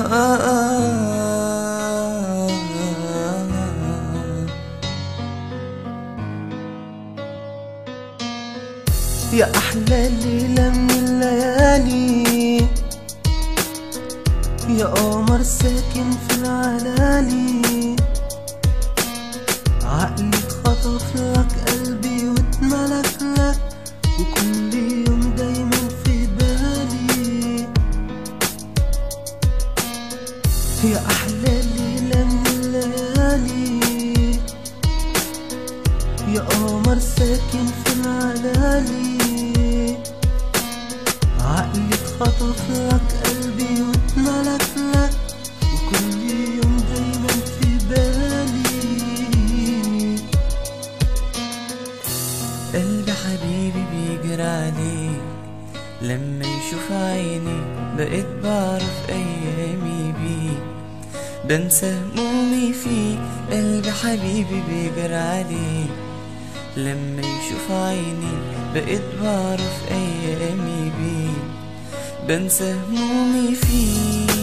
يا أحلى ليلة من الليالي يا قمر ساكن في العلالي عقلي اتخطف لك قلبي واتملك لك وكل يوم دايما في بالي يا أحلى ليلة من الليالي يا قمر ساكن في العلالي عقلي اتخطف لك قلبي واتملك لك وكل يوم دايما في بالي قلبي حبيبي بيجري عليك لما يشوف عيني بقيت بعرف ايامي بيك بنسى همومي فيك قلبي حبيبي بيجري عليك لما يشوف عيني بقيت بعرف ايامي بيك بنسى همومي فيك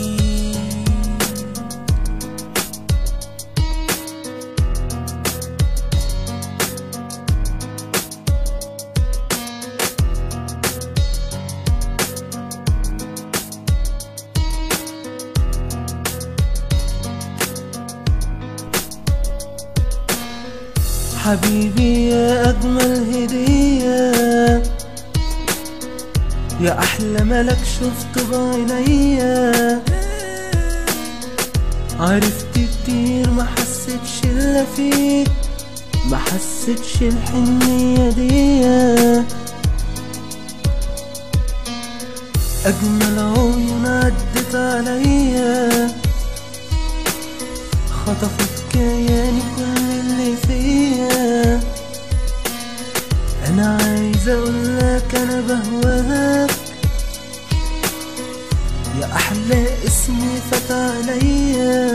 حبيبي يا أجمل هدية يا أحلى ملك شفت بعينيا عرفت كتير ما حسيتش إلا فيك ما حسيتش الحنية دي أجمل عيون عدت عليا خطفت كياني كل اللي فيا انا عايز اقولك انا بهواك يا احلى اسمي فات عليا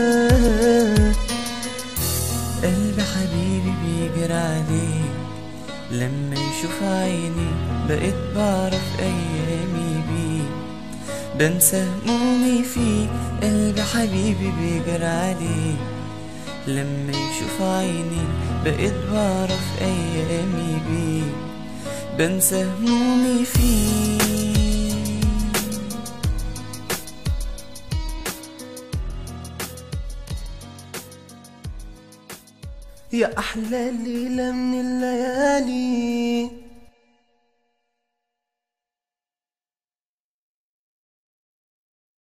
قلبي حبيبي بيجري عليك لما يشوف عيني بقيت بعرف ايامي بيك بنسى همومي فيك قلبي حبيبي بيجري عليك لما يشوف عيني بقيت بعرف ايامي بيك بنسى همومي فيك يا احلى ليلة من الليالي